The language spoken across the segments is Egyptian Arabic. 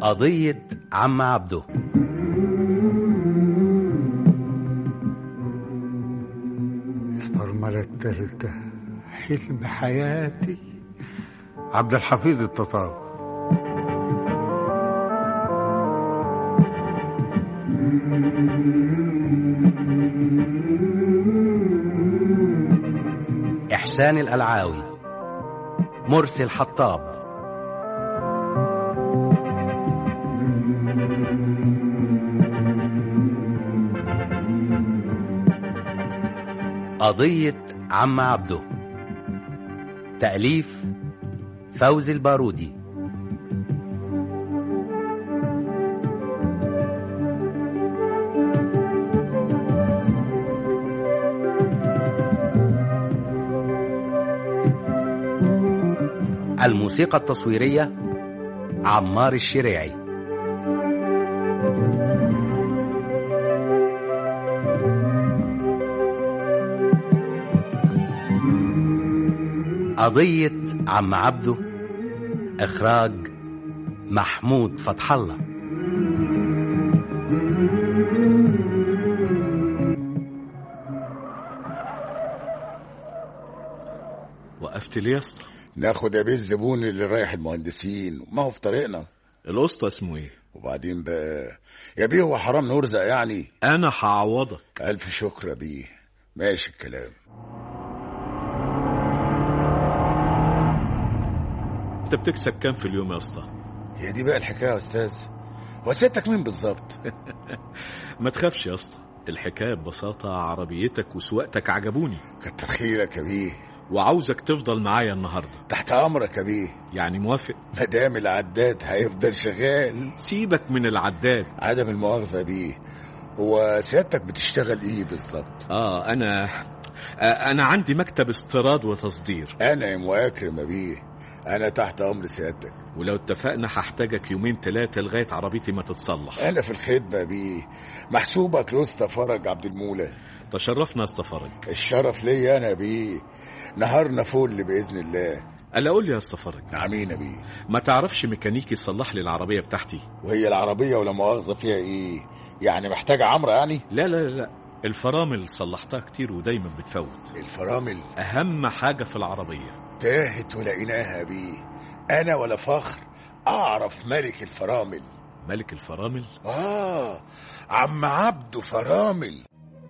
قضية عم عبده الفرملة التالتة حلم حياتي عبد الحفيظ التطاوي إحسان الألعاوي مرسي الحطاب قضية عم عبده تأليف فوزي البارودي الموسيقى التصويرية عمار الشريعي قضية عم عبده إخراج محمود فتح الله وقفت ليه يا اسطى ناخد يا بيه الزبون اللي رايح المهندسين ما هو في طريقنا الاسطى اسمه ايه وبعدين بقى يا بيه هو حرام نرزق يعني انا هعوضك ألف شكر يا بيه ماشي الكلام انت بتكسب كام في اليوم يا اسطى هي دي بقى الحكاية يا أستاذ هو سيادتك مين بالظبط ما تخافش يا اسطى الحكايه ببساطه عربيتك وسواقتك عجبوني كتر خيرك يا بيه وعاوزك تفضل معايا النهارده تحت أمرك يا بيه يعني موافق مدام العداد هيفضل شغال سيبك من العداد عدم المؤاخذة يا بيه هو سيادتك بتشتغل ايه بالظبط اه انا آه انا عندي مكتب استيراد وتصدير انا مواكرم يا بيه انا تحت امر سيادتك ولو اتفقنا هحتاجك يومين ثلاثه لغايه عربيتي ما تتصلح انا في الخدمة يا بيه محسوبك لوستا فرج عبد المولى تشرفنا يا اسطى فرج الشرف ليا انا يا بيه نهارنا فل باذن الله الا قول لي يا اسطى فرج نعمين يا بيه ما تعرفش ميكانيكي يصلح لي العربيه بتاعتي وهي العربية ولا مؤاخذة فيها ايه يعني محتاجة عمرة يعني لا لا لا الفرامل صلحتها كتير ودايما بتفوت الفرامل اهم حاجه في العربيه تاهت ولقيناها يا بيه انا ولا فخر اعرف ملك الفرامل ملك الفرامل اه عم عبده فرامل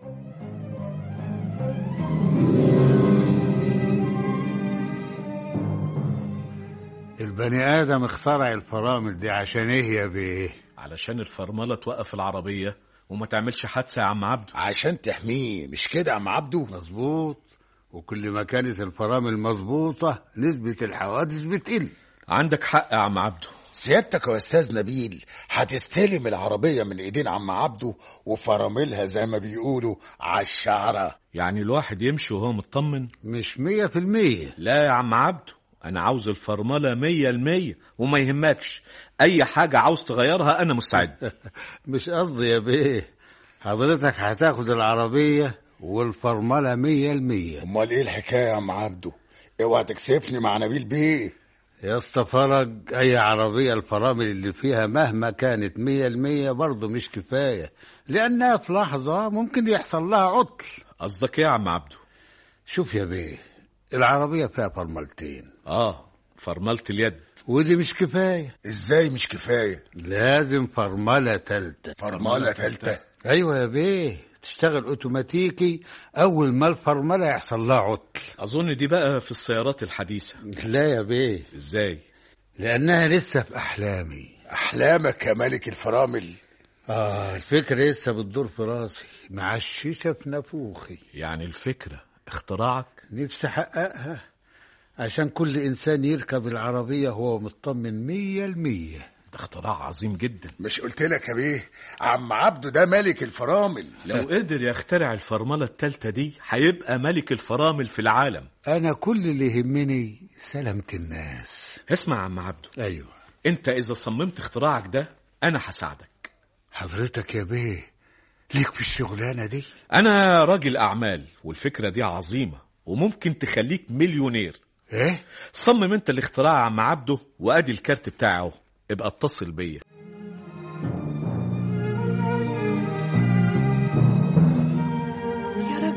البني آدم اخترع الفرامل دي عشان ايه يا بيه علشان الفرمله توقف العربيه وما تعملش حادثه يا عم عبده عشان تحميه مش كده يا عم عبده مظبوط وكل ما كانت الفرامل مظبوطة نسبة الحوادث بتقل عندك حق يا عم عبده سيادتك يا استاذ نبيل هتستلم العربية من ايدين عم عبده وفراملها زي ما بيقولوا على الشعرة يعني الواحد يمشي وهو مطمن مش مية في المية لا يا عم عبده انا عاوز الفرمله مية المية وما يهمكش اي حاجه عاوز تغيرها انا مستعد مش قصدي يا بيه حضرتك هتاخد العربية والفرملة مية المية امال ايه الحكاية يا عم عبده اوعى تكسفني مع نبيل بيه يا اسطى فرج أي عربية الفرامل اللي فيها مهما كانت مية المية برضه مش كفاية لأنها في لحظة ممكن يحصل لها عطل قصدك ايه يا عم عبده شوف يا بيه العربية فيها فرملتين اه فرمله اليد ودي مش كفاية ازاي مش كفاية لازم فرملة تالتة فرملة تالتة أيوة يا بيه تشتغل أوتوماتيكي أول ما الفرملة يحصل لها عطل اظن دي بقى في السيارات الحديثه لا يا بيه ازاي لأنها لسه في أحلامي احلامك يا ملك الفرامل آه الفكرة لسه بتدور في راسي معششة في نافوخي يعني الفكره اختراعك نفسي أحققها عشان كل إنسان يركب العربية وهو مطمن مية المية ده اختراع عظيم جدا مش قلت لك يا بيه عم عبده ده ملك الفرامل لو قدر يخترع الفرمله التالتة دي هيبقى ملك الفرامل في العالم أنا كل اللي يهمني سلامة الناس اسمع يا عم عبده أيوة انت اذا صممت اختراعك ده انا هساعدك حضرتك يا بيه ليك في الشغلانة دي انا راجل اعمال والفكره دي عظيمه وممكن تخليك مليونير إيه صمم انت الاختراع يا عم عبده وادي الكارت بتاعه ابقى اتصل بيا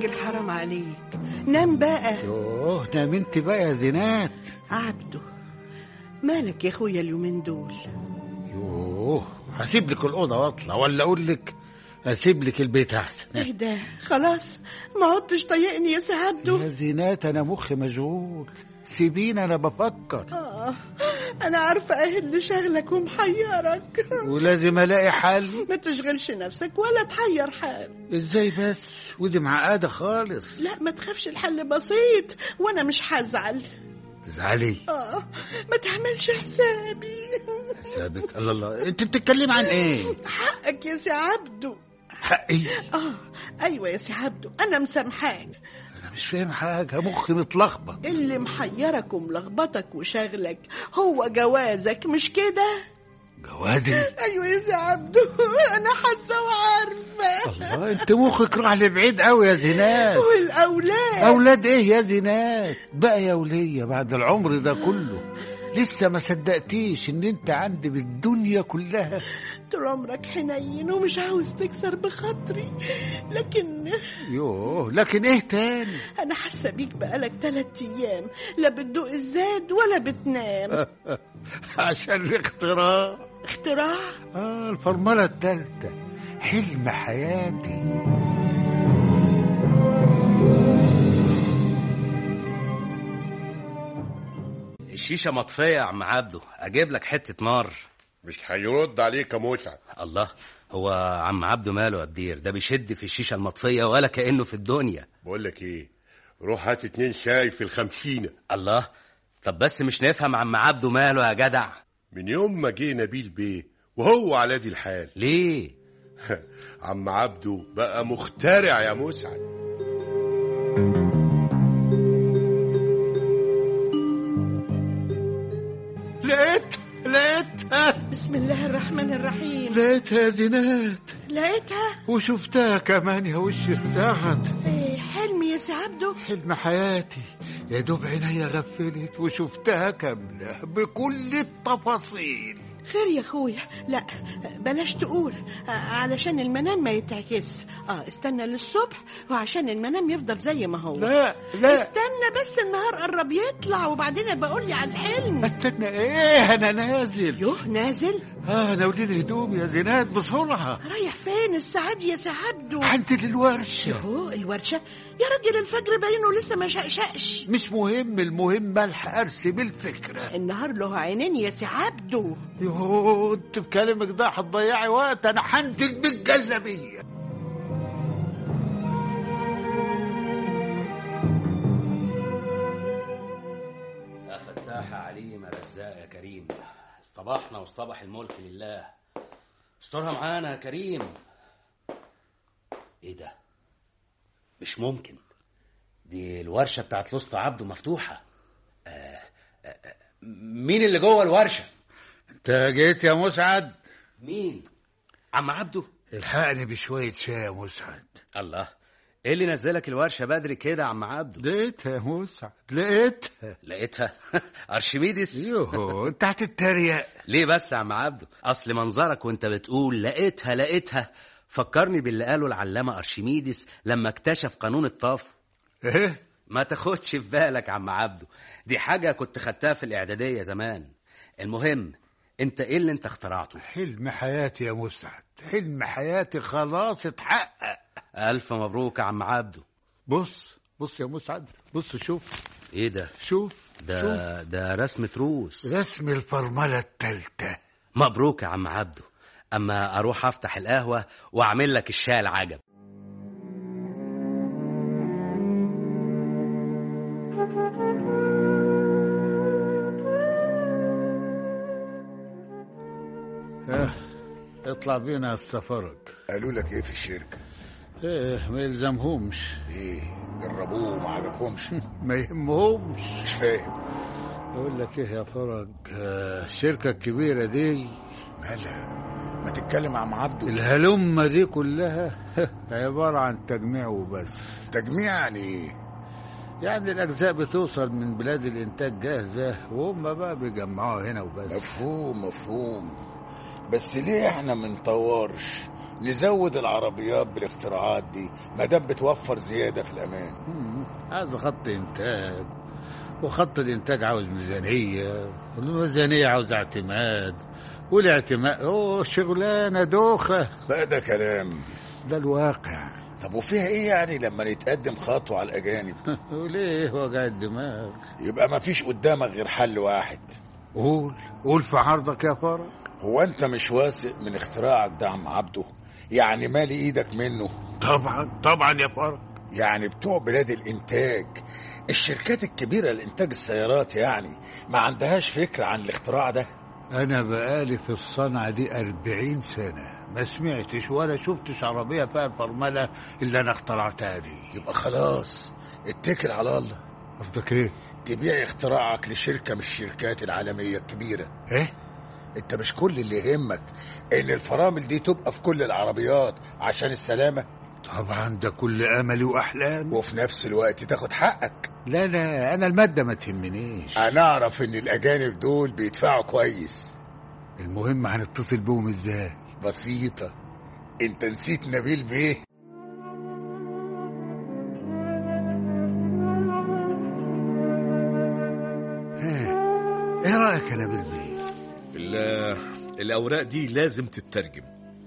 راجل حرام عليك نام بقى يوه نام انت بقى يا زينات عبده مالك يا اخويا اليومين دول يوه هسيب لك الاوضه واطلع ولا اقول لك اسيب لك البيت احسن ايه ده خلاص ما عدتش طايقني يا سي يا عبده زينات انا مخي مشغول سيبيني انا بفكر آه انا عارفه ايه اللي شغلك ومحيرك ولازم الاقي حل ما تشغلش نفسك ولا تحير حال ازاي بس ودي معقده خالص لا ما تخافش الحل بسيط وانا مش هزعل تزعلي اه ما تعملش حسابي حسابك الله الله انت بتتكلم عن ايه حقك يا سي عبده حقي اه ايوه يا سي عبده انا مسامحاك انا مش فاهم حاجه مخي متلخبط اللي محيرك وملخبطك وشغلك هو جوازك مش كده جوازي ايوه يا سي عبده انا حاسه وعارفه الله انت مخك راح لبعيد قوي يا زينات والاولاد اولاد ايه يا زينات بقى يا وليه بعد العمر ده كله لسه ما صدقتيش ان انت عندي بالدنيا كلها طول عمرك حنين ومش عاوز تكسر بخاطري لكن يوه لكن ايه تاني انا حاسه بيك بقالك تلات ايام لا بتدوق الزاد ولا بتنام عشان الاختراع اختراع اه الفرمله التالتة حلم حياتي الشيشة مطفية يا عم عبده أجيب لك حتة نار مش هيرد عليك يا متعب الله هو عم عبده ماله يا بدير ده بيشد في الشيشة المطفية ولا كأنه في الدنيا بقول لك ايه روح هات اتنين شاي في الخمسينة الله طب بس مش نفهم عم عبده ماله يا جدع من يوم ما جه نبيل بيه وهو على دي الحال ليه عم عبده بقى مخترع يا مسعد لقيت لقيتها بسم الله الرحمن الرحيم لقيتها يا زينات لقيتها وشفتها كمان يا وش السعد إيه حلمي يا سي عبده حلم حياتي يا دوب عينيا غفلت وشفتها كاملة بكل التفاصيل خير يا اخويا لا بلاش تقول آه، علشان المنام ما يتعكس اه استنى للصبح وعشان المنام يفضل زي ما هو لا لا استنى بس النهار قرب يطلع وبعدين بقول لي على الحلم استنى ايه انا نازل يوه نازل اه ناولين هدوم يا زينات بسرعة رايح فين السعاد يا سعدو هنزل الورشة يوهو الورشة يا راجل الفجر باينه لسه ما شقشقش مش مهم المهم الحق ارسم الفكرة النهار له عينين يا سي عبده يوه انت بكلامك ده هتضيعي وقت انا هنزل بالجلابية يا فتاح يا عليم يا رزاق يا كريم اصطبحنا واصطبح الملك لله استرها معانا يا كريم ايه ده مش ممكن دي الورشة بتاعت لسط عبده مفتوحة آه آه آه مين اللي جوه الورشة انت جيت يا مسعد مين عم عبده الحقني بشوية شاي يا مسعد الله ايه اللي نزلك الورشة بدري كده يا عم عبده لقيتها يا مسعد لقيتها لقيتها ارشميدس يوه انت هتتريق ليه بس يا عم عبده اصل منظرك وانت بتقول لقيتها لقيتها فكرني باللي قاله العلامة ارشميدس لما اكتشف قانون الطاف ايه ما تاخدش في بالك يا عم عبده دي حاجة كنت خدتها في الإعدادية زمان المهم انت ايه اللي انت اخترعته حلم حياتي يا مسعد حلم حياتي خلاص اتحقق ألف مبروك يا عم عبده بص بص يا مسعد بص شوف ايه ده شوف ده ده رسمة روس رسم الفرملة التالتة مبروك يا عم عبده اما اروح افتح القهوة واعمل لك الشاي العجب اه اطلع بينا يا السفرج قالوا لك ايه في الشركه ايه ما يلزمهمش ايه جربوه ما عجبهمش ما يهمهمش مش فاهم اقول لك ايه يا فرج آه، الشركة الكبيرة دي مالها ما تتكلم عم عبده الهلمة دي كلها عبارة عن تجميع وبس تجميع يعني ايه يعني الأجزاء بتوصل من بلاد الإنتاج جاهزة وهم بقى بيجمعوها هنا وبس مفهوم مفهوم بس ليه احنا منطورش نزود العربيات بالاختراعات دي ما دام بتوفر زياده في الامان مم. هذا خط انتاج وخط الانتاج عاوز ميزانيه والميزانيه عاوز اعتماد والاعتماد اوه شغلانه دوخه بقى ده كلام ده الواقع طب وفيها ايه يعني لما نتقدم خطوه على الاجانب وليه وجع الدماغ يبقى ما فيش قدامك غير حل واحد قول قول في عرضك يا فرج هو انت مش واثق من اختراعك ده يا عم عبده يعني مالي ايدك منه طبعا طبعا يا فرج يعني بتوع بلاد الانتاج الشركات الكبيره لانتاج السيارات يعني ما عندهاش فكره عن الاختراع ده انا بقالي في الصنعه دي أربعين سنه ما سمعتش ولا شفتش عربيه فيها الفرمله اللي انا اخترعتها دي يبقى خلاص اتكل على الله قصدك ايه تبيع اختراعك لشركه من الشركات العالميه الكبيره ايه انت مش كل اللي يهمك ان الفرامل دي تبقى في كل العربيات عشان السلامه طبعا ده كل املي واحلامي وفي نفس الوقت تاخد حقك لا لا انا الماده ما تهمنيش انا اعرف ان الاجانب دول بيدفعوا كويس المهم هنتصل بهم ازاي بسيطه انت نسيت نبيل بيه ها، ايه رايك يا نبيل بيه ال- الأوراق دي لازم تترجم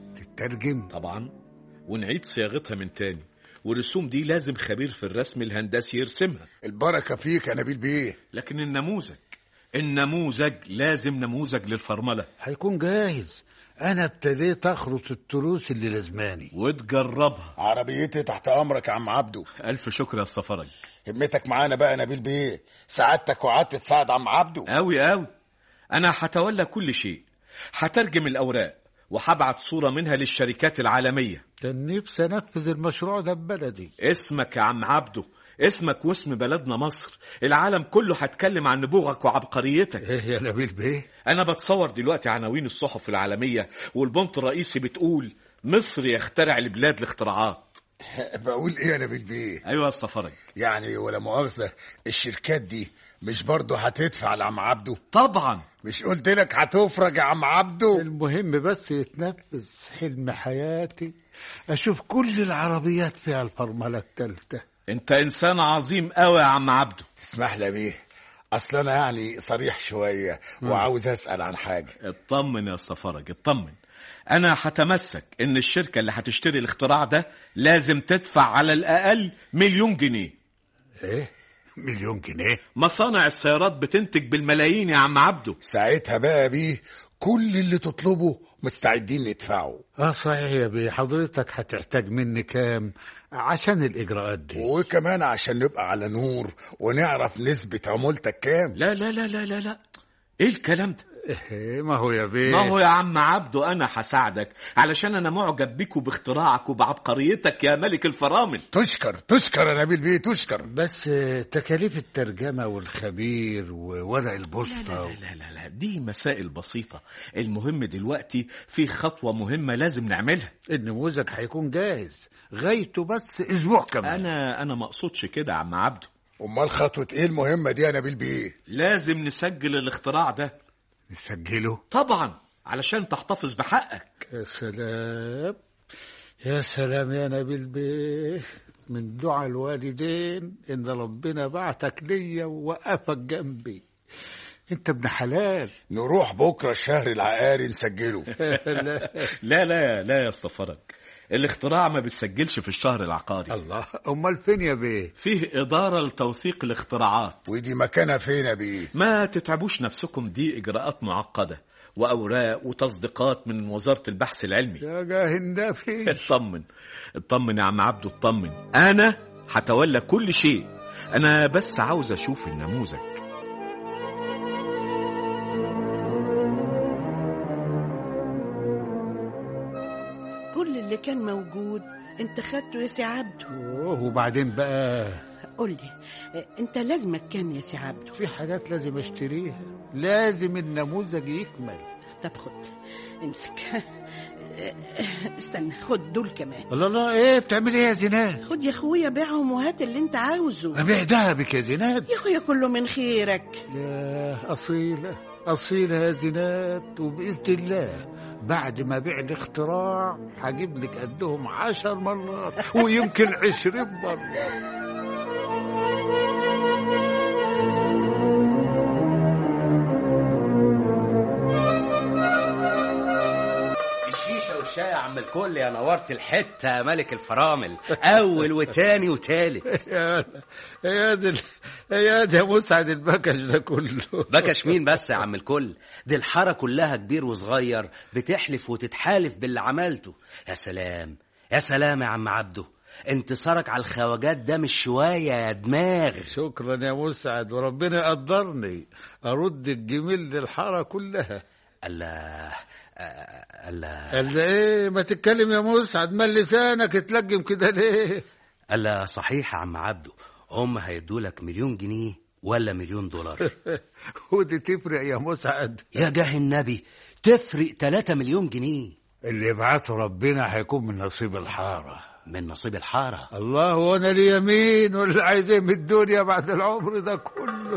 تترجم طبعا ونعيد صياغتها من تاني والرسوم دي لازم خبير في الرسم الهندسي يرسمها البركه فيك يا نبيل بيه لكن النموذج النموذج لازم نموذج للفرملة هيكون جاهز انا ابتديت اخرط التروس اللي لازماني وتجربها عربيتي تحت امرك يا عم عبده ألف شكر يا السفرج همتك معانا بقى يا نبيل بيه سعادتك وعدت تساعد عم عبده أوي أوي أنا هتولى كل شيء هترجم الأوراق وهبعت صورة منها للشركات العالمية كان نفسي انفذ المشروع ده ببلدي اسمك يا عم عبده اسمك واسم بلدنا مصر العالم كله هتكلم عن نبوغك وعبقريتك ايه يا نبيل بيه انا بتصور دلوقتي عناوين الصحف العالمية والبنط الرئيسي بتقول مصر يخترع لبلاد الاختراعات بقول ايه يا نبيل بيه ايوه يا السفرج يعني ولا مؤاخذه الشركات دي مش برضه هتدفع لعم عبده طبعا مش قلت لك هتفرج يا عم عبده المهم بس يتنفذ حلم حياتي اشوف كل العربيات فيها الفرمله التالتة انت انسان عظيم قوي يا عم عبده تسمح لي بيه اصل انا يعني صريح شويه وعاوز اسال عن حاجه اطمن يا السفرج اطمن انا هتمسك ان الشركة اللي هتشتري الاختراع ده لازم تدفع على الاقل مليون جنيه ايه مليون جنيه مصانع السيارات بتنتج بالملايين يا عم عبده ساعتها بقى بيه كل اللي تطلبه مستعدين ندفعه اه صحيح يا بيه حضرتك هتحتاج مني كام عشان الاجراءات دي وكمان عشان نبقى على نور ونعرف نسبة عمولتك كام لا لا لا لا لا لا ايه الكلام ده إيه ما هو يا بيه ما هو يا عم عبده انا هساعدك علشان انا معجب بيك وباختراعك وبعبقريتك يا ملك الفرامل تشكر تشكر يا نبيل بيه تشكر بس آه، تكاليف الترجمة والخبير وورق لا البوسطة لا لا لا لا دي مسائل بسيطة المهم دلوقتي في خطوة مهمة لازم نعملها النموذج هيكون جاهز غايته بس اسبوع كمان انا انا ما اقصدش كده يا عم عبده امال خطوة ايه المهمة دي يا نبيل بيه لازم نسجل الاختراع ده نسجله طبعا علشان تحتفظ بحقك يا سلام يا سلام يا نبيل بيه من دعاء الوالدين ان ربنا بعتك ليا ووقفك جنبي انت ابن حلال نروح بكرة الشهر العقاري نسجله لا. لا لا لا يا استفرج الاختراع ما بتسجلش في الشهر العقاري الله امال فين يا بيه فيه إدارة لتوثيق الاختراعات ودي مكانها فين يا بيه ما تتعبوش نفسكم دي إجراءات معقدة وأوراق وتصديقات من وزارة البحث العلمي يا جاه النبي اطمن اطمن يا عم عبده اطمن أنا هتولى كل شيء أنا بس عاوز أشوف النموذج كل اللي كان موجود انت خدته يا سي عبده أوه، وبعدين بقى قول لي اه، انت لازمك كام يا سي عبده في حاجات لازم اشتريها لازم النموذج يكمل طب خد امسك استنى خد دول كمان الله الله ايه بتعمل ايه يا زينات خد يا اخويا بيعهم وهات اللي انت عاوزه ابيع دهبك يا زينات يا اخويا كله من خيرك يا اصيله أصيلة يا زينات وبإذن الله بعد ما بيع الاختراع هجيب لك قدهم عشر مرات ويمكن عشرين مرة الشيشه والشاي يا عم الكل يا نورت الحته يا ملك الفرامل اول وتاني وتالت يا يا دي يا دي يا مسعد البكش ده كله بكش مين بس يا عم الكل دي الحاره كلها كبير وصغير بتحلف وتتحالف باللي عملته يا سلام يا سلام يا عم عبده انتصارك على الخواجات ده مش شويه يا دماغ شكرا يا مسعد وربنا يقدرني أرد الجميل للحارة كلها الله آه، الله قال ايه ما تتكلم يا مسعد ما لسانك اتلجم كده ليه الله صحيح يا عم عبده هم هيدولك مليون جنيه ولا مليون دولار ودي تفرق يا مسعد يا جاه النبي تفرق 3 مليون جنيه اللي يبعته ربنا هيكون من نصيب الحارة من نصيب الحاره الله وانا لي يمين واللي عايز ايه من الدنيا بعد العمر ده كله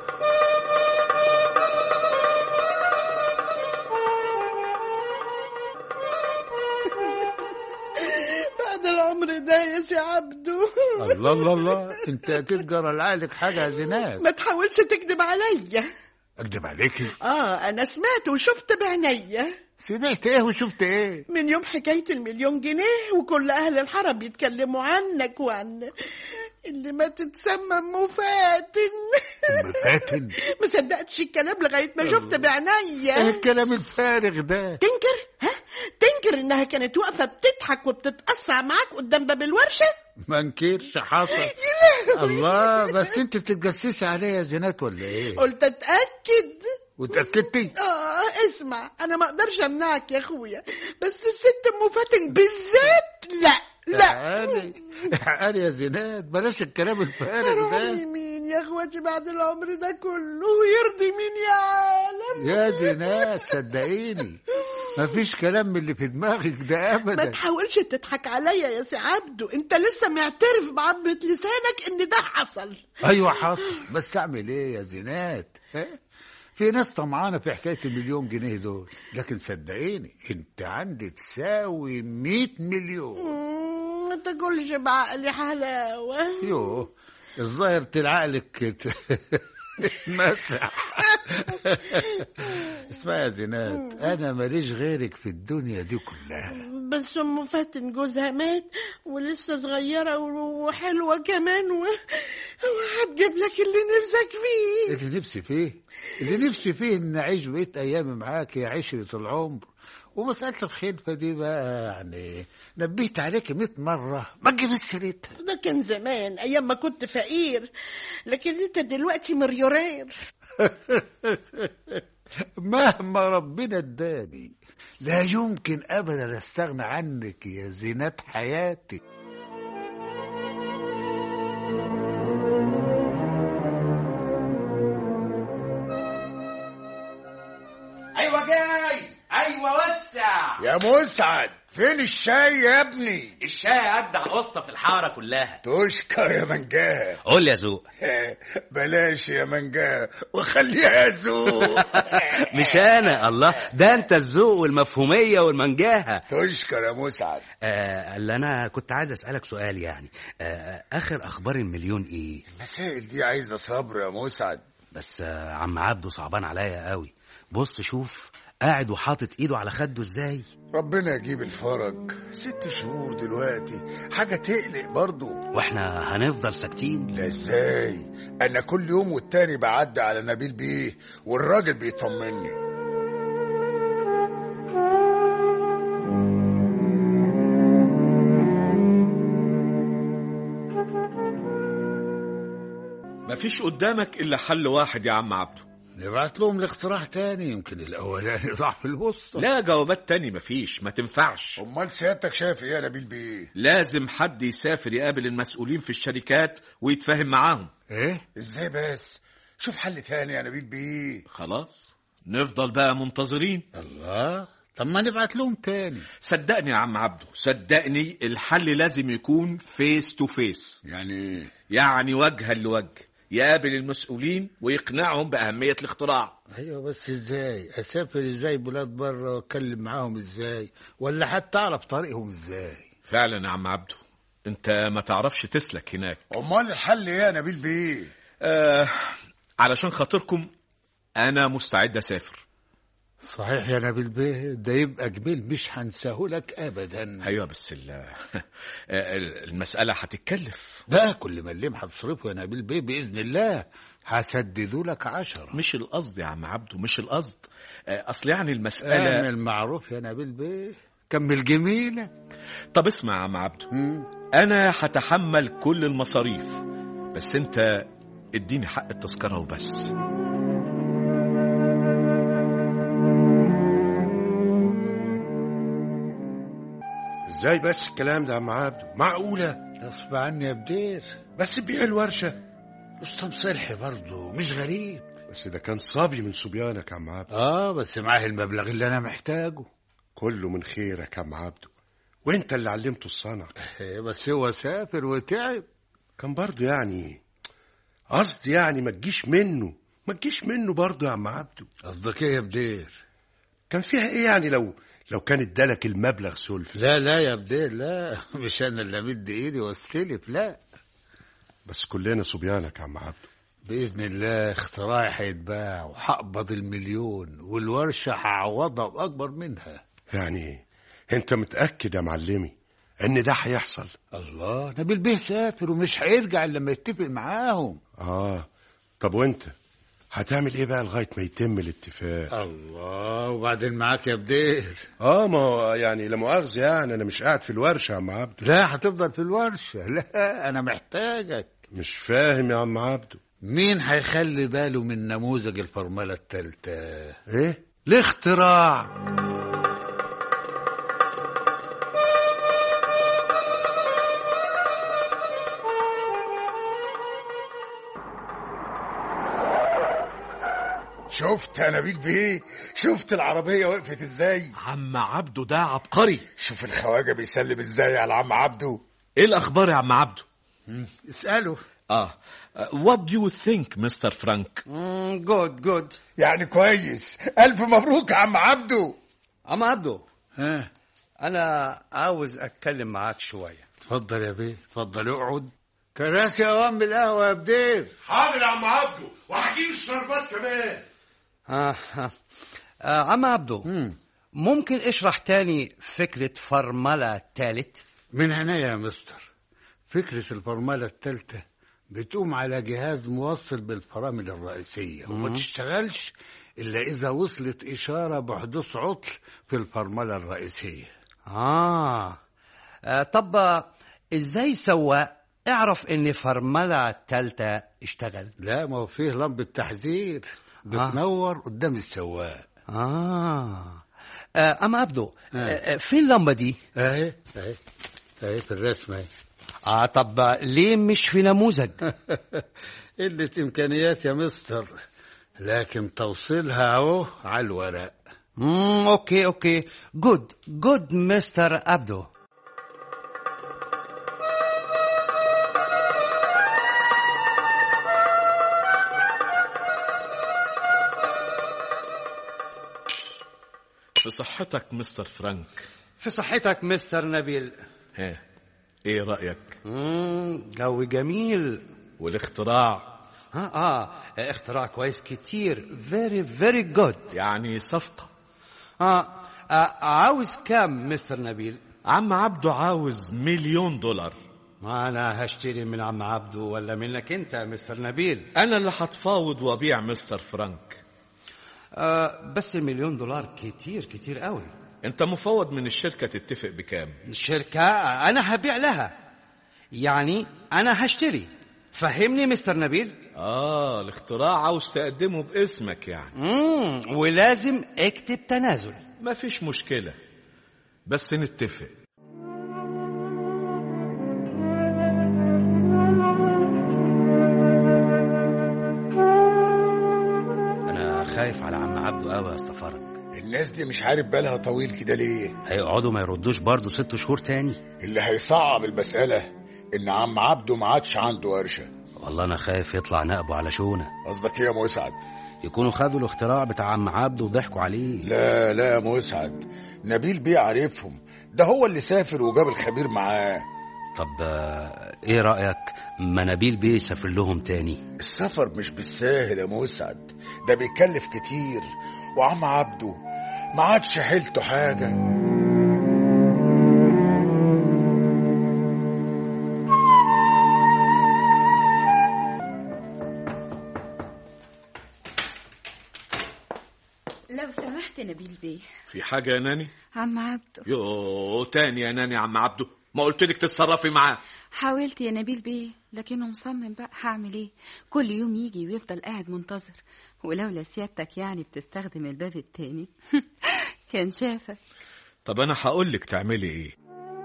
بعد العمر ده يا سي عبده الله الله الله انت اكيد جرى لعقلك حاجه يا زينات ما تحاولش تكذب عليا اكدب عليكي اه انا سمعت وشفت بعينيا سمعت ايه وشفت ايه من يوم حكاية المليون جنيه وكل أهل الحرم بيتكلموا عنك وعن اللي ما تتسمى أم فاتن أم فاتن؟ ما صدقتش الكلام لغاية ما شفت ايه بعينيا الكلام الفارغ ده تنكر ها تنكر إنها كانت واقفة بتضحك وبتتقصع معاك قدام باب الورشة ما انكرش حصل الله بس انت بتتجسسي عليا يا زينات ولا ايه قلت أتأكد وتاكدتي آه اسمع أنا ما أقدرش أمنعك يا أخويا بس الست أم فاتن بالذات لا لا تعالي تعالي يا زينات بلاش الكلام الفارغ يرضي ده مين يا اخواتي بعد العمر ده كله يرضي مين يا عالم يا زينات صدقيني مفيش كلام من اللي في دماغك ده ما ابدا تحاولش تضحك عليا يا سي عبده انت لسه معترف بعضمة لسانك ان ده حصل ايوه حصل بس اعمل ايه يا زينات ها؟ في ناس طمعانه في حكايه المليون جنيه دول لكن صدقيني انت عندك تساوي 100 مليون مم، ما تاكلش بعقلي حلاوة يوه الظاهر تلعقلك مسح اسمع يا زينات انا ماليش غيرك في الدنيا دي كلها بس ام فاتن جوزها مات ولسه صغيرة و- وحلوة كمان و... وهتجيب لك اللي نفسك فيه اللي نفسي فيه اللي نفسي فيه ان اعيش بقية ايامي معاك يا عشرة العمر ومسألة الخلفة دي بقى يعني نبهت عليك 100 مرة ما تجيب سيرتها ده كان زمان ايام ما كنت فقير لكن انت دلوقتي مليونير مهما ربنا اداني لا يمكن ابدا استغنى عنك يا زينات حياتي ايوه جاي ايوه وسع يا مسعد فين الشاي يا ابني الشاي اجدع قسطه في الحاره كلها تشكر يا منجاه قول يا ذوق بلاش يا منجاه وخليها ذوق مش انا الله ده انت الذوق والمفهوميه والمنجاهه تشكر يا مسعد آه اللي انا كنت عايز اسالك سؤال يعني آه اخر اخبار المليون ايه المسائل دي عايزه صبر يا مسعد بس آه عم عبده صعبان عليا قوي بص شوف قاعد وحاطط ايده على خده ازاي ربنا يجيب الفرج ست شهور دلوقتي حاجة تقلق برضو واحنا هنفضل ساكتين لا ازاي انا كل يوم والتاني بعدي على نبيل بيه والراجل بيطمني مفيش قدامك إلا حل واحد يا عم عبده نبعت لهم الاقتراح تاني يمكن الاولاني ضعف الوسطى لا جوابات تاني مفيش ما تنفعش امال سيادتك شايف ايه يا نبيل بيه لازم حد يسافر يقابل المسؤولين في الشركات ويتفاهم معاهم ايه ازاي بس شوف حل تاني يا نبيل بيه خلاص نفضل بقى منتظرين الله طب ما نبعت لهم تاني صدقني يا عم عبده صدقني الحل لازم يكون فيس تو فيس يعني ايه يعني وجها لوجه يقابل المسؤولين ويقنعهم بأهمية الاختراع ايوه بس ازاي اسافر ازاي بلاد بره واتكلم معاهم ازاي ولا حتى اعرف طريقهم ازاي فعلا يا عم عبده انت ما تعرفش تسلك هناك امال الحل ايه يا نبيل بيه آه علشان خاطركم انا مستعد اسافر صحيح يا نبيل بيه ده يبقى جميل مش هنساهولك ابدا ايوه بس ال- المسألة هتتكلف ده كل ما اللي هتصرفه يا نبيل بيه باذن الله هسددوا لك عشرة مش القصد يا عم عبده مش القصد آه، اصل يعني المسألة اعمل معروف يا نبيل بيه كمل جميلة طب اسمع يا عم عبده انا هتحمل كل المصاريف بس انت اديني حق التذكرة وبس ازاي بس الكلام ده يا عم عبده معقولة غصب عني يا بدير بس بيع الورشة رستم صلحي برضه مش غريب بس ده كان صبي من صبيانك يا عم عبده اه بس معاه المبلغ اللي انا محتاجه كله من خيرك يا عم عبده وانت اللي علمته الصنعة إيه بس هو سافر وتعب كان برضه يعني قصدي يعني ما تجيش منه ما تجيش منه برضه يا عم عبده قصدك ايه يا بدير كان فيها ايه يعني لو لو كان ادالك المبلغ سلفي لا لا يا بدير لا مش انا اللي امد ايدي واستلف لا بس كلنا صبيانك يا عم عبده باذن الله اختراعي هيتباع وهقبض المليون والورشه هعوضها باكبر منها يعني انت متأكد يا معلمي ان ده هيحصل الله نبيل بيه سافر ومش هيرجع الا لما يتفق معاهم اه طب وانت هتعمل ايه بقى لغايه ما يتم الاتفاق الله وبعدين معاك يا بدير اه ما هو يعني لا مؤاخذه يعني انا مش قاعد في الورشه يا عم عبده لا هتفضل في الورشه لا انا محتاجك مش فاهم يا عم عبده مين هيخلي باله من نموذج الفرمله الثالثه ايه الاختراع شفت يا نبيل بيه شفت العربية وقفت ازاي عم عبده ده عبقري شوف الخواجة بيسلم ازاي على عم عبده ايه الاخبار يا عم عبده اساله اه what do you think مستر فرانك جود جود يعني كويس ألف مبروك يا عم عبده عم عبده ها انا عاوز اتكلم معاك شويه اتفضل يا بيه اتفضل اقعد كراسي اوام القهوه يا بدير حاضر يا عم عبده وهجيب الشربات كمان آه. آه. آه. عم عبده مم. ممكن اشرح تاني فكرة فرملة تالت من هنا يا مستر فكرة الفرملة الثالثة بتقوم على جهاز موصل بالفرامل الرئيسية وما تشتغلش إلا إذا وصلت إشارة بحدوث عطل في الفرملة الرئيسية آه, آه. طب آه، ازاي سواق اعرف ان فرملة تالتة اشتغل لا ما هو فيه لمبة تحذير بتنور قدام السواق آه, آه. أما عبده آه. آه. فين اللمبة دي اهي اهي اهي في الرسمة اهي آه طب آه، ليه مش في نموذج قلة إمكانيات يا مستر لكن توصيلها أهو على الورق مم. اوكي اوكي جود جود مستر عبده في صحتك مستر فرانك في صحتك مستر نبيل ها ايه رأيك مم. جو جميل والاختراع ها اه اختراع كويس كتير فيري فيري جود يعني صفقة آه. آه عاوز كام مستر نبيل عم عبده عاوز مليون دولار ما انا هشتري من عم عبده ولا منك انت مستر نبيل انا اللي هتفاوض وابيع مستر فرانك آه بس المليون دولار كتير كتير قوي انت مفوض من الشركة تتفق بكام الشركة انا هبيع لها يعني انا هشتري فهمني مستر نبيل اه الاختراع عاوز تقدمه باسمك يعني مم. ولازم اكتب تنازل ما فيش مشكلة بس نتفق انا خايف على عم عبده قوي يا اسطى فرج الناس دي مش عارف بالها طويل كده ليه هيقعدوا ما يردوش برضه ست شهور تاني اللي هيصعب المسألة إن عم عبده ما عادش عنده ورشة والله انا خايف يطلع نقبه على شونه قصدك ايه يا مسعد يكونوا خدوا الاختراع بتاع عم عبده وضحكوا عليه لا لا يا مسعد نبيل بيه عارفهم ده هو اللي سافر وجاب الخبير معاه طب آه، ايه رايك ما نبيل بيه يسافر لهم تاني السفر مش بالساهل يا مسعد ده بيكلف كتير وعم عبده ما عادش حيلته حاجة لو سمحت نبيل بيه في حاجة يا ناني عم عبده يو تاني يا ناني يا عم عبده ما قلت لك تتصرفي معاه حاولت يا نبيل بيه لكنه مصمم بقى هعمل ايه كل يوم يجي ويفضل قاعد منتظر ولولا سيادتك يعني بتستخدم الباب التاني كان شافك طب انا هقول لك تعملي ايه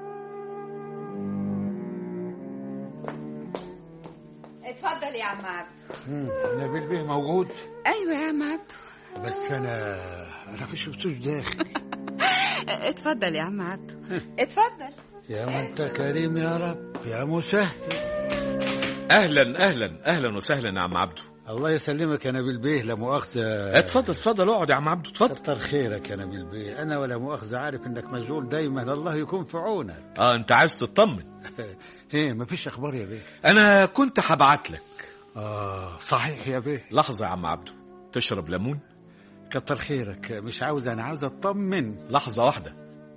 اتفضل يا عم عبده مم، نبيل بيه موجود ايوه يا عم عبده بس انا انا ما شفتوش داخل اتفضل يا عم عبده اتفضل يا ما انت كريم يا رب يا مسهل اهلا اهلا اهلا وسهلا يا عم عبده الله يسلمك يا نبيل بيه لا مؤاخذة اتفضل اتفضل اقعد يا عم عبده اتفضل كتر خيرك يا نبيل بيه انا ولا مؤاخذة عارف انك مشغول دايما الله يكون في عونك اه انت عايز تطمن ايه مفيش اخبار يا بيه انا كنت هبعت لك اه صحيح يا بيه لحظة يا عم عبده تشرب ليمون كتر خيرك مش عاوز انا عاوز اطمن لحظة واحدة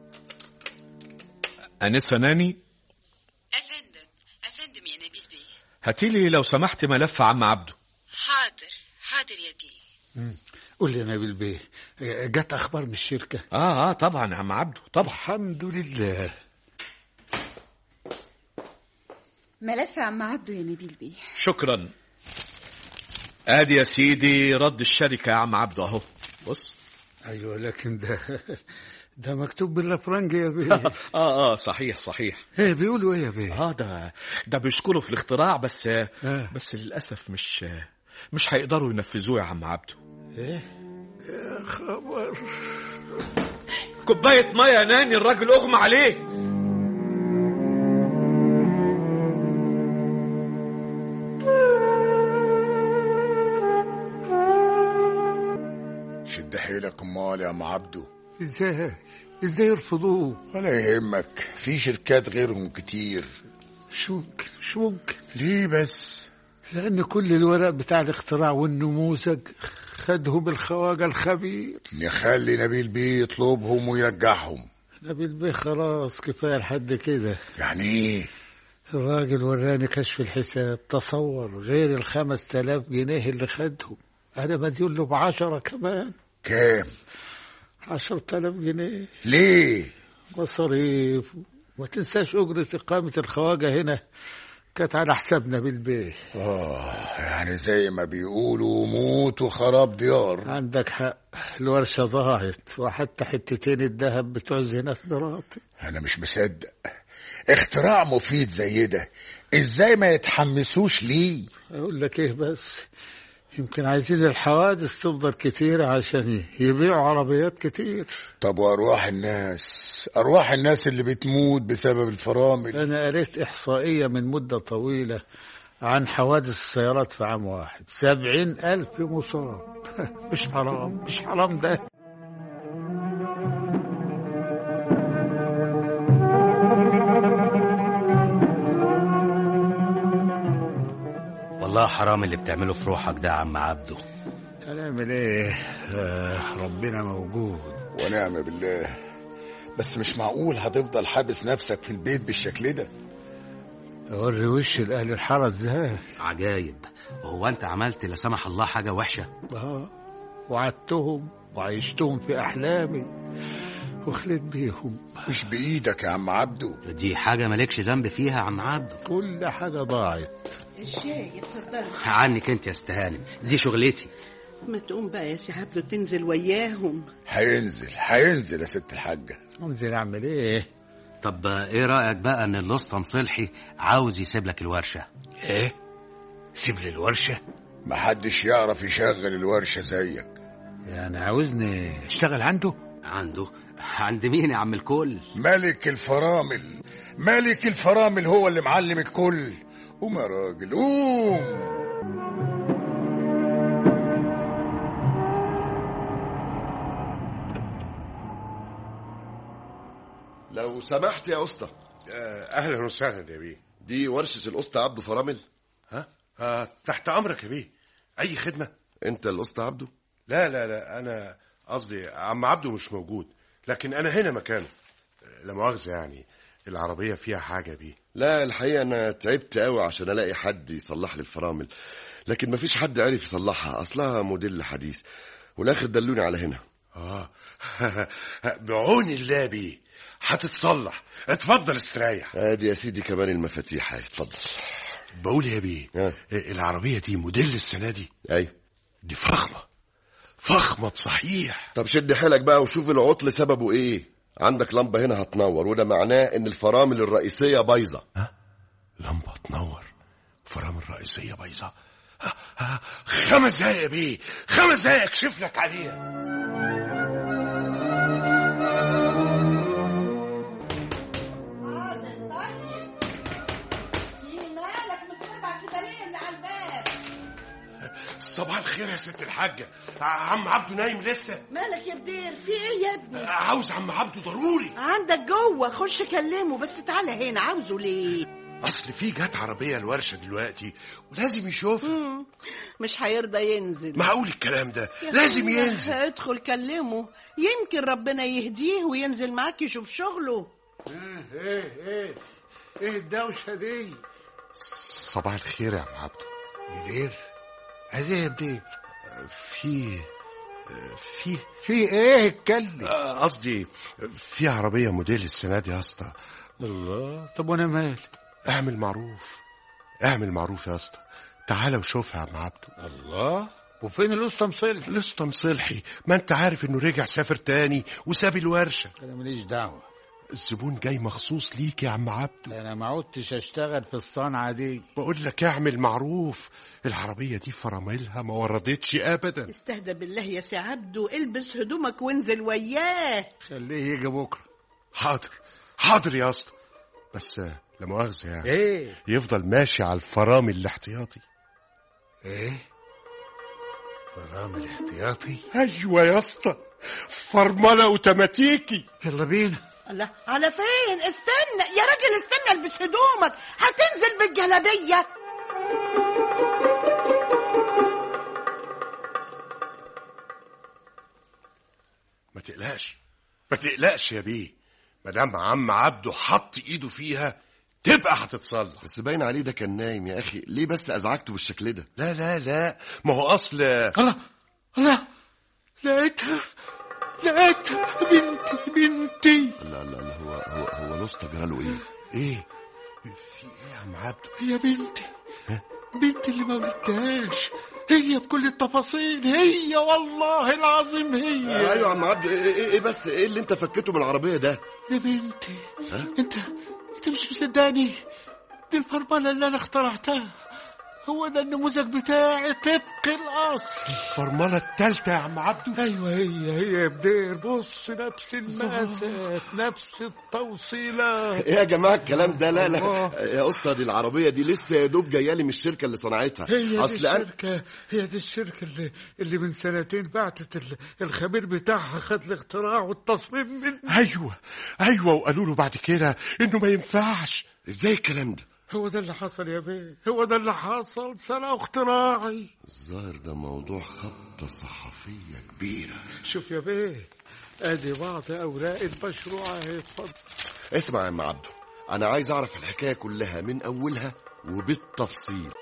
أنسة ناني افندم افندم يا نبيل بيه هاتيلي لو سمحت ملف عم عبده حاضر حاضر يا بيه مم. قول لي يا نبيل بيه جت اخبار من الشركة اه اه طبعا يا عم عبده طبعا الحمد لله ملف عم عبده يا نبيل بيه شكرا ادي يا سيدي رد الشركة يا عم عبده اهو بص ايوه لكن ده ده مكتوب بالافرنج يا بيه اه اه صحيح صحيح ايه بيقولوا ايه يا بيه اه ده ده بيشكروا في الاختراع بس آه. بس للاسف مش مش هيقدروا ينفذوه يا عم عبده ايه يا خبر كوباية مية يا ناني الراجل اغمى عليه شد حيلك امال يا عم عبده ازاي ازاي يرفضوه ولا يهمك في شركات غيرهم كتير مش ممكن مش ممكن ليه بس لان كل الورق بتاع الاختراع والنموذج خده بالخواجه الخبير نخلي نبيل بيه يطلبهم ويرجعهم نبيل بيه خلاص كفايه لحد كده يعني ايه الراجل وراني كشف الحساب تصور غير الخمس تلاف جنيه اللي خدهم انا بديله له بعشرة كمان كام عشرة تلاف جنيه ليه مصاريف ما تنساش أجرة إقامة الخواجة هنا كانت على حسابنا بالبيه اه يعني زي ما بيقولوا موت وخراب ديار عندك حق الورشة ضاعت وحتى حتتين الذهب بتوع زينات مراتي انا مش مصدق اختراع مفيد زي ده ازاي ما يتحمسوش ليه أقول لك إيه بس يمكن عايزين الحوادث تفضل كتير عشان يبيعوا عربيات كتير طب وارواح الناس ارواح الناس اللي بتموت بسبب الفرامل أنا قريت إحصائية من مدة طويلة عن حوادث السيارات في عام واحد سبعين ألف مصاب مش حرام مش حرام ده والله حرام اللي بتعمله في روحك ده يا عم عبده هنعمل ايه آه ربنا موجود ونعم بالله بس مش معقول هتفضل حابس نفسك في البيت بالشكل ده اوري وش الاهل الحاره ازاي عجايب وهو انت عملت لا سمح الله حاجه وحشه اه وعدتهم وعيشتهم في احلامي وخليت بيهم مش بايدك يا عم عبده دي حاجه مالكش ذنب فيها يا عم عبده كل حاجه ضاعت الشاي اتفضل عنك انت يا استهانم دي شغلتي ما تقوم بقى يا سي عبده تنزل وياهم هينزل هينزل يا ست الحاجة انزل اعمل ايه طب ايه رايك بقى ان الاسطى مصلحي عاوز يسيب لك الورشه ايه سيب لي الورشه محدش يعرف يشغل الورشة زيك يعني عاوزني اشتغل عنده عنده عند مين يا عم الكل ملك الفرامل ملك الفرامل هو اللي معلم الكل قوم يا راجل قوم لو سمحت يا اسطى آه، اهلا وسهلا يا بيه دي ورشة الاسطى عبده فرامل ها آه تحت امرك يا بيه اي خدمه انت الاسطى عبده لا لا لا انا قصدي عم عبده مش موجود لكن انا هنا مكانه آه، لا مؤاخذه يعني العربيه فيها حاجه بيه لا الحقيقة انا تعبت قوي عشان الاقي حد يصلح لي الفرامل لكن مفيش حد عرف يصلحها اصلها موديل حديث والاخر دلوني على هنا اه بعون الله بيه هتتصلح اتفضل استريح ادي يا سيدي كمان المفاتيح اهي اتفضل بقول يا بيه آه. العربيه دي موديل السنه دي ايوه دي فخمه فخمه بصحيح طب شد حيلك بقى وشوف العطل سببه ايه عندك لمبة هنا هتنور وده معناه ان الفرامل الرئيسية بايظة لمبه تنور فرامل رئيسيه بيضاء ها- ها، خمس دقايق يا بيه خمس دقايق اكشف لك عليها حاضر طيب في مالك متربع كده ليه اللي على الباب صباح الخير يا ست الحاجه عم عبده نايم لسه مالك يا بدير في ايه يا ابني عاوز عم عبده ضروري عندك جوه خش كلمه بس تعالى هنا عاوزه ليه اصل في جت عربيه الورشه دلوقتي ولازم يشوفها مم، مش هيرضى ينزل معقول الكلام ده يا لازم أخويا، ينزل ادخل كلمه يمكن ربنا يهديه وينزل معاك يشوف شغله ايه ايه ايه ايه الدوشه دي صباح الخير يا عم عبده بدير عايز ايه يا بدير في في في ايه اتكلم آه، قصدي في عربيه موديل السنه دي يا اسطى الله طب وانا مالي اعمل معروف اعمل معروف يا اسطى تعالى وشوفها يا عم عبده الله وفين الاسطى مصلح لسه مصلحي ما انت عارف انه رجع سافر تاني وساب الورشه انا ماليش دعوه الزبون جاي مخصوص ليك يا عم عبده انا ما عدتش اشتغل في الصنعه دي بقول لك اعمل معروف العربيه دي فراملها ما وردتش ابدا استهدى بالله يا سي عبده البس هدومك وانزل وياه خليه يجي بكره حاضر حاضر يا اسطى بس آه، لا مؤاخذه يعني ايه يفضل ماشي على الفرامل الاحتياطي ايه برامج احتياطي ايوه يا اسطى فرمله اوتوماتيكي يلا بينا الله على فين استنى يا راجل استنى البس هدومك هتنزل بالجلابيه ما تقلقش ما تقلقش يا بيه ما دام عم عبده حط ايده فيها تبقى هتتصلح بس باين عليه ده كان نايم يا اخي ليه بس ازعجته بالشكل ده لا لا لا ما هو اصل الله الله لقيتها لقيتها بنتي بنتي لا لا لا هو هو هو الاسطى جراله ايه ايه في ايه يا عم عبده هي بنتي بنتي اللي ما ولدتهاش هي بكل التفاصيل هي والله العظيم هي ايوه يا عم عبده ايه, إيه, ايه بس ايه اللي انت فكيته من العربيه ده دي بنتي انت انت مش مصدقني دي الفرمله اللي انا اخترعتها هو ده النموذج بتاعي طبق الاصل الفرمله التالتة يا عم عبده ايوه هي هي يا بدير بص نفس المقاسات نفس التوصيلات ايه يا جماعه الكلام ده لا لا الله. يا اسطى دي العربيه دي لسه يا دوب جايه لي من الشركه اللي صنعتها هي دي اصل انا الشركة هي دي الشركة اللي, اللي من سنتين بعتت ال- الخبير بتاعها خد الاختراع والتصميم من ايوه ايوه وقالوا له بعد كده انه ما ينفعش ازاي الكلام ده هو ده اللي حصل يا بيه هو ده اللي حصل سنة اختراعي الظاهر ده موضوع خطه صحفيه كبيره شوف يا بيه ادي بعض اوراق المشروع اهي اتفضل اسمع يا عم عبده انا عايز اعرف الحكايه كلها من اولها وبالتفصيل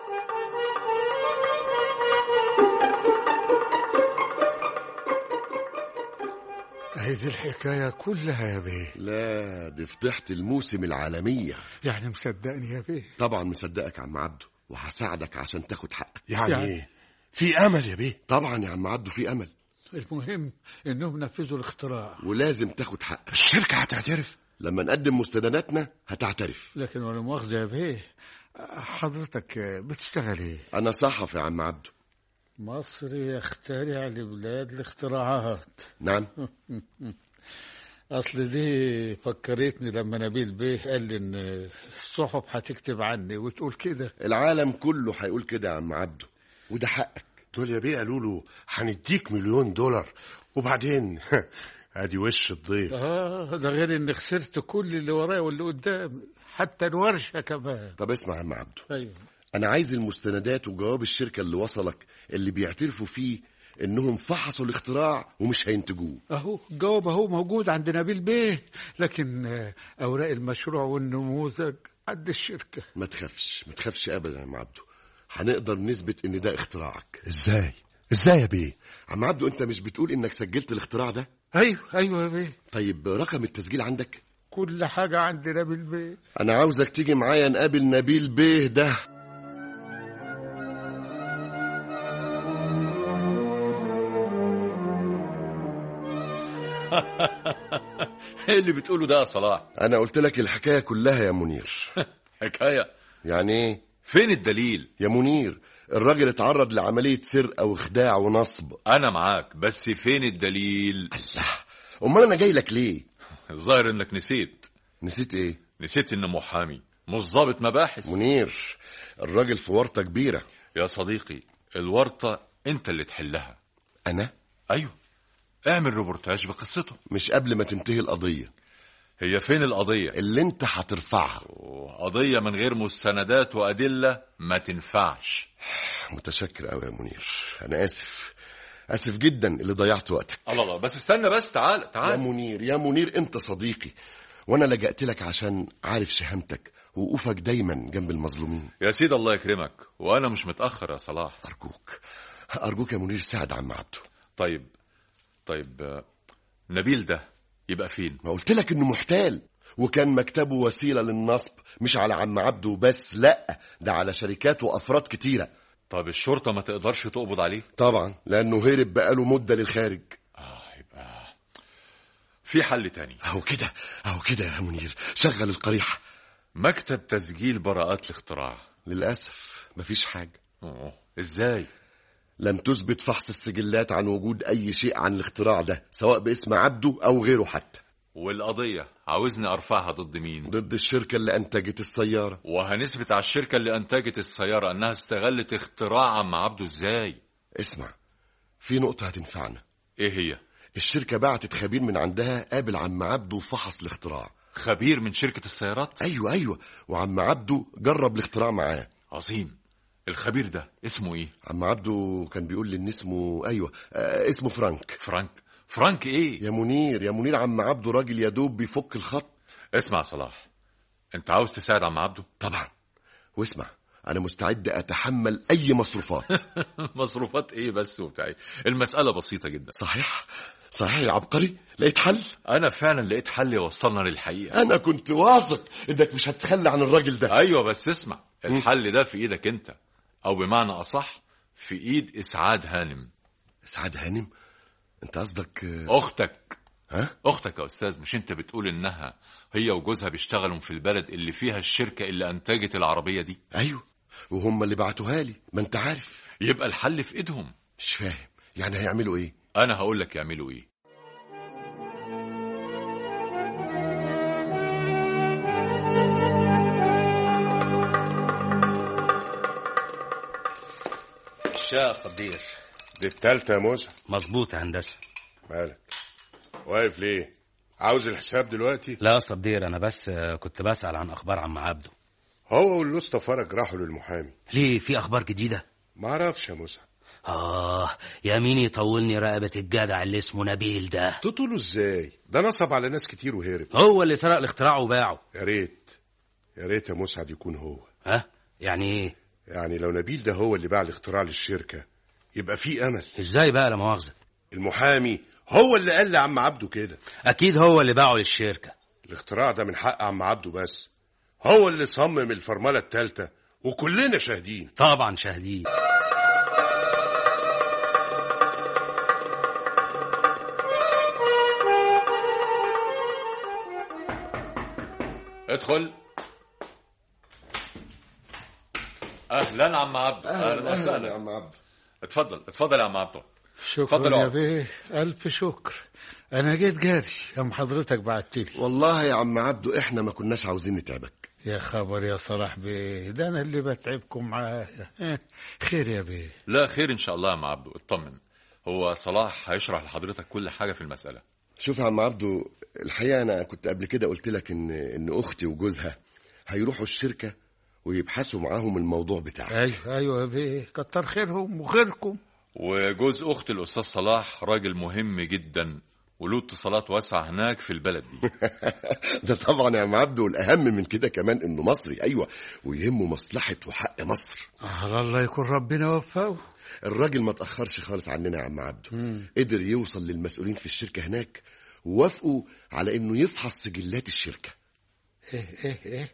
اهي دي الحكاية كلها يا بيه لا دي فضيحه الموسم العالميه يعني مصدقني يا بيه طبعا مصدقك يا عم عبده وهساعدك عشان تاخد حقك يعني, يعني- ايه في امل يا بيه طبعا يا عم عبده في امل المهم انهم نفذوا الاختراع ولازم تاخد حقك الشركه هتعترف لما نقدم مستنداتنا هتعترف لكن ولا مؤاخذة يا بيه حضرتك بتشتغل ايه انا صحفي يا عم عبده مصر يخترع لبلاد الاختراعات نعم اصل دي فكرتني لما نبيل بيه قال لي ان الصحف هتكتب عني وتقول كده العالم كله هيقول كده يا عم عبده وده حقك دول يا بيه قالوا له هنديك مليون دولار وبعدين ادي وش الضيف اه ده غير اني خسرت كل اللي ورايا واللي قدامي حتى الورشه كمان طب اسمع يا عم عبده ايوه انا عايز المستندات وجواب الشركه اللي وصلك اللي بيعترفوا فيه انهم فحصوا الاختراع ومش هينتجوه اهو الجواب اهو موجود عند نبيل بيه لكن آه، اوراق المشروع والنموذج عند الشركه ما تخافش ما تخافش ابدا يا عم عبده هنقدر نثبت ان ده اختراعك ازاي ازاي يا بيه عم عبده انت مش بتقول انك سجلت الاختراع ده ايوه ايوه يا بيه طيب رقم التسجيل عندك كل حاجه عند نبيل بيه انا عاوزك تيجي معايا نقابل نبيل بيه ده ايه اللي بتقوله ده يا صلاح انا قلت لك الحكايه كلها يا منير حكايه يعني ايه فين الدليل يا منير الراجل اتعرض لعمليه سرقه واخداع ونصب انا معاك بس فين الدليل الله امال انا جاي لك ليه الظاهر انك نسيت نسيت ايه نسيت ان محامي مش ضابط مباحث منير الراجل في ورطه كبيره يا صديقي الورطة انت اللي تحلها انا ايوه اعمل ريبورتاج بقصته مش قبل ما تنتهي القضيه هي فين القضية اللي انت هترفعها قضية من غير مستندات وأدلة ما تنفعش متشكر قوي يا منير انا اسف اسف جدا اللي ضيعت وقتك الله الله بس استنى بس تعال يا تعال منير يا منير انت صديقي وانا لجأت لك عشان عارف شهامتك ووقوفك دايما جنب المظلومين يا سيدي الله يكرمك وانا مش متأخر يا صلاح ارجوك ارجوك يا منير ساعد عم عبده طيب طيب آه، نبيل ده يبقى فين ما قلت لك انه محتال وكان مكتبه وسيله للنصب مش على عم عبده بس لا ده على شركات وافراد كتيره طب الشرطة ما تقدرش تقبض عليه طبعا لانه هرب بقاله مده للخارج اه يبقى في حل تاني اهو كده اهو كده يا منير شغل القريحه مكتب تسجيل براءات الاختراع للاسف مفيش حاجه أوه. ازاي لم تثبت فحص السجلات عن وجود اي شيء عن الاختراع ده سواء باسم عبده او غيره حتى والقضية عاوزني ارفعها ضد مين ضد الشركه اللي انتجت السياره وهنثبت على الشركة اللي انتجت السيارة انها استغلت اختراع عم عبده ازاي اسمع في نقطه هتنفعنا ايه هي الشركه بعتت خبير من عندها قابل عم عبده وفحص الاختراع خبير من شركة السيارات ايوه ايوه وعم عبده جرب الاختراع معاه عظيم الخبير ده اسمه ايه عم عبده كان بيقول لي ان اسمه ايوه آه اسمه فرانك فرانك فرانك ايه يا منير يا منير عم عبده راجل يا دوب بيفك الخط اسمع يا صلاح انت عاوز تساعد عم عبده طبعا واسمع انا مستعد اتحمل اي مصروفات مصروفات ايه بس وبتاع إيه؟ المسألة بسيطة جدا صحيح صحيح يا عبقري لقيت حل انا فعلا لقيت حل يوصلنا للحقيقة انا كنت واثق انك مش هتتخلى عن الراجل ده ايوه بس اسمع الحل ده في ايدك انت او بمعنى اصح في ايد اسعاد هانم اسعاد هانم انت قصدك آه، اختك ها اختك يا استاذ مش انت بتقول انها هي وجوزها بيشتغلوا في البلد اللي فيها الشركة اللي انتجت العربية دي ايوه وهم اللي بعتوها لي ما انت عارف يبقى الحل في ايدهم مش فاهم يعني هيعملوا ايه انا هقول لك يعملوا ايه الشاي الصدير دي التالتة يا موسى مظبوط يا هندسه مالك واقف ليه عاوز الحساب دلوقتي لا يا صدير انا بس آه، كنت بسال عن اخبار عم عبده هو والاسطى فرج راحوا للمحامي ليه في اخبار جديده ما اعرفش يا موسى اه يا مين يطولني رقبه الجدع اللي اسمه نبيل ده تطوله ازاي ده نصب على ناس كتير وهرب هو اللي سرق الاختراع وباعه يا ريت يا ريت يا مسعد يكون هو ها يعني ايه يعني لو نبيل ده هو اللي باع الاختراع للشركة يبقى في امل ازاي بقى لا مؤاخذه المحامي هو اللي قال لعم عبده كده اكيد هو اللي باعه للشركه الاختراع ده من حق عم عبده بس هو اللي صمم الفرملة التالتة وكلنا شاهدين طبعا شاهدين ادخل اهلا عم عبده اهلا يا وسهلا عم عبده اتفضل اتفضل يا عم عبده شكرا اتفضل يا اقعد. بيه ألف شكر أنا جيت جاري أم حضرتك بعتلي والله يا عم عبده احنا ما كناش عاوزين نتعبك يا خبر يا صلاح بيه ده أنا اللي بتعبكم معايا اه، خير يا بيه لا خير ان شاء الله يا عم عبده اطمن هو صلاح هيشرح لحضرتك كل حاجه في المساله شوف يا عم عبده الحقيقه انا كنت قبل كده قلت لك ان ان اختي وجوزها هيروحوا الشركه ويبحثوا معاهم الموضوع بتاعك أيوه أيوه يا بيه كتر خيرهم وخيركم وجوز اخت الاستاذ صلاح راجل مهم جدا وله اتصالات واسعه هناك في البلد دي ده طبعا يا عم عبده والاهم من كده كمان انه مصري ايوه ويهمه مصلحه وحق مصر على الله يكون ربنا وفقه الراجل ما تاخرش خالص عننا يا عم عبده قدر يوصل للمسؤولين في الشركه هناك ووافقوا على انه يفحص سجلات الشركه إيه إيه إيه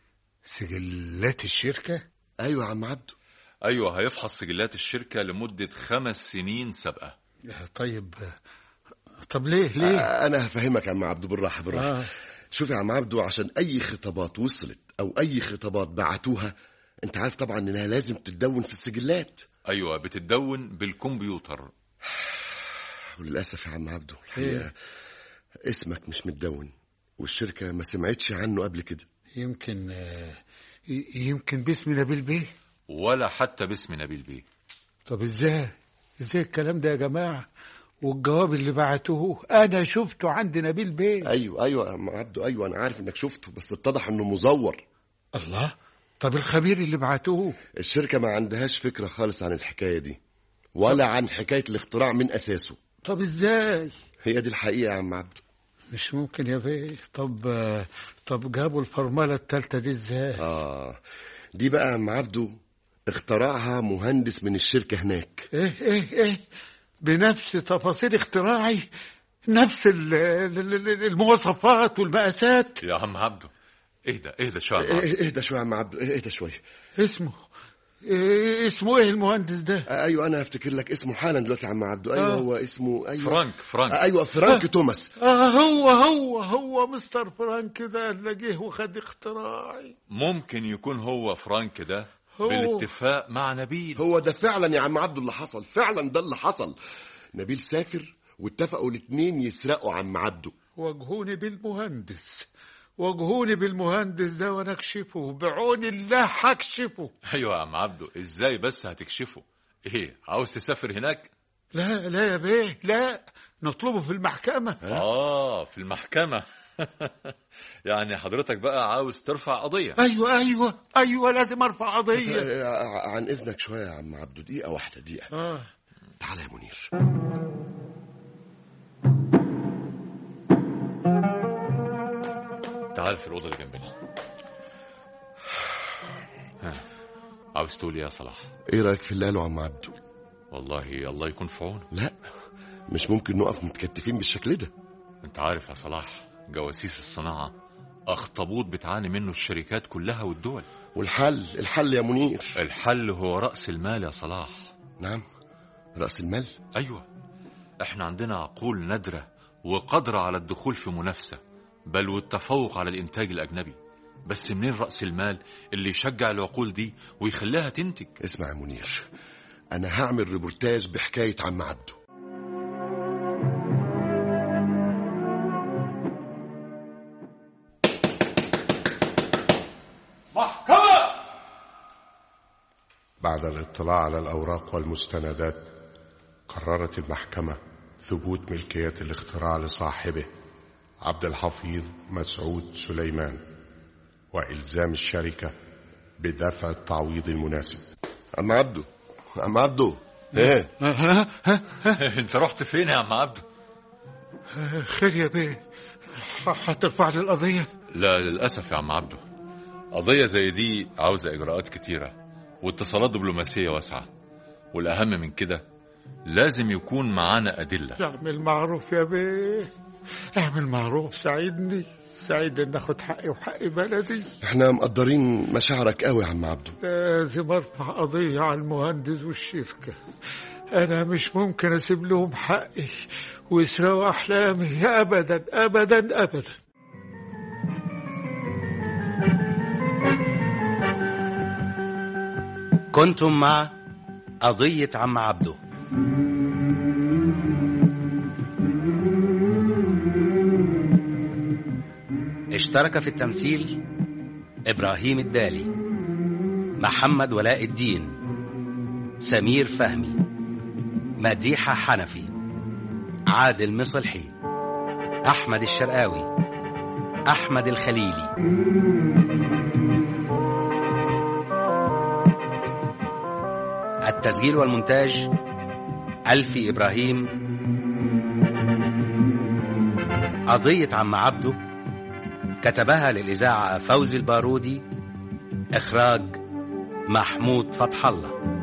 سجلات الشركة ايوه يا عم عبده ايوه هيفحص سجلات الشركه لمده خمس سنين سابقه طيب طب ليه ليه آه، انا هفهمك يا عم عبده بالراحه بالراحه آه. شوف يا عم عبده عشان اي خطابات وصلت او اي خطابات بعتوها انت عارف طبعا انها لازم تتدون في السجلات ايوه بتتدون بالكمبيوتر وللاسف يا عم عبده الحقيقه اسمك مش متدون والشركه ما سمعتش عنه قبل كده يمكن آه، ي- يمكن باسم نبيل بيه ولا حتى باسم نبيل بيه طب ازاي ازاي الكلام ده يا جماعة والجواب اللي بعتوه انا شفته عند نبيل بيه ايوه ايوه يا عم عبده ايوه انا عارف انك شفته بس اتضح انه مزور الله طب الخبير اللي بعتوه الشركه ما عندهاش فكره خالص عن الحكايه دي ولا عن حكايه الاختراع من اساسه طب ازاي هي دي الحقيقه يا عم عبده مش ممكن يا بيه طب آه، طب جابوا الفرملة التالتة دي ازاي اه دي بقى يا عم عبده اخترعها مهندس من الشركه هناك ايه ايه ايه بنفس تفاصيل اختراعي نفس ال- ال- ال- المواصفات والمقاسات يا عم عبده اهدى اهدى شويه يا عم عبده. إيه- اهدى شويه يا عم عبده إيه- اهدى شويه اسمه إيه اسمه ايه المهندس ده آه، ايوه انا هفتكر لك اسمه حالا دلوقتي يا عم عبده ايوه آه. هو اسمه ايوه فرانك فرانك آه، ايوه فرانك توماس اه هو هو هو مستر فرانك ده اللي جه وخد اختراعي ممكن يكون هو فرانك ده هو. بالاتفاق مع نبيل هو ده فعلا يا عم عبده اللي حصل فعلا ده اللي حصل نبيل سافر واتفقوا الاتنين يسرقوا عم عبده واجهوني بالمهندس واجهوني بالمهندس ده وانا اكشفه بعون الله هكشفه ايوه يا عم عبده ازاي بس هتكشفه ايه عاوز تسافر هناك لا لا يا بيه لا نطلبه في المحكمة اه في المحكمه يعني حضرتك بقى عاوز ترفع قضيه ايوه ايوه ايوه لازم ارفع قضية آه، عن اذنك شويه يا عم عبده دقيقه واحده دقيقه اه تعالى يا منير تعال في الاوضه اللي جنبنا ها، عاوز تقول إيه يا صلاح ايه رايك في اللي قاله عم عبده والله الله يكون في عونه لا مش ممكن نقف متكتفين بالشكل ده انت عارف يا صلاح جواسيس الصناعه اخطبوط بتعاني منه الشركات كلها والدول والحل الحل يا منير الحل هو راس المال يا صلاح نعم راس المال ايوه احنا عندنا عقول نادره وقادره على الدخول في منافسه بل والتفوق على الانتاج الاجنبي بس منين راس المال اللي يشجع العقول دي ويخليها تنتج اسمع يا منير انا هعمل ريبورتاج بحكايه عم عبده بعد الاطلاع على الأوراق والمستندات قررت المحكمة ثبوت ملكية الاختراع لصاحبه عبد الحفيظ مسعود سليمان وإلزام الشركة بدفع التعويض المناسب عم عبده عم عبده ايه ها ها انت رحت فين يا عم عبده خير يا بيه ح- هترفع لي القضية لا للاسف يا عم عبده قضيه زي دي عاوزه اجراءات كتيره واتصالات دبلوماسيه واسعه والاهم من كده لازم يكون معانا ادله اعمل معروف يا بيه اعمل معروف ساعدني سعيد ان اخد حقي وحق بلدي احنا مقدرين مشاعرك قوي يا عم عبده لازم ارفع قضية على المهندس والشركة انا مش ممكن اسيب لهم حقي ويسرقوا احلامي ابدا ابدا ابدا كنتم مع قضية عم عبده اشترك في التمثيل إبراهيم الدالي محمد ولاء الدين سمير فهمي مديحة حنفي عادل مصلحي أحمد الشرقاوي أحمد الخليلي التسجيل والمونتاج ألفي إبراهيم قضية عم عبده كتبها للإذاعة فوزي البارودي إخراج محمود فتح الله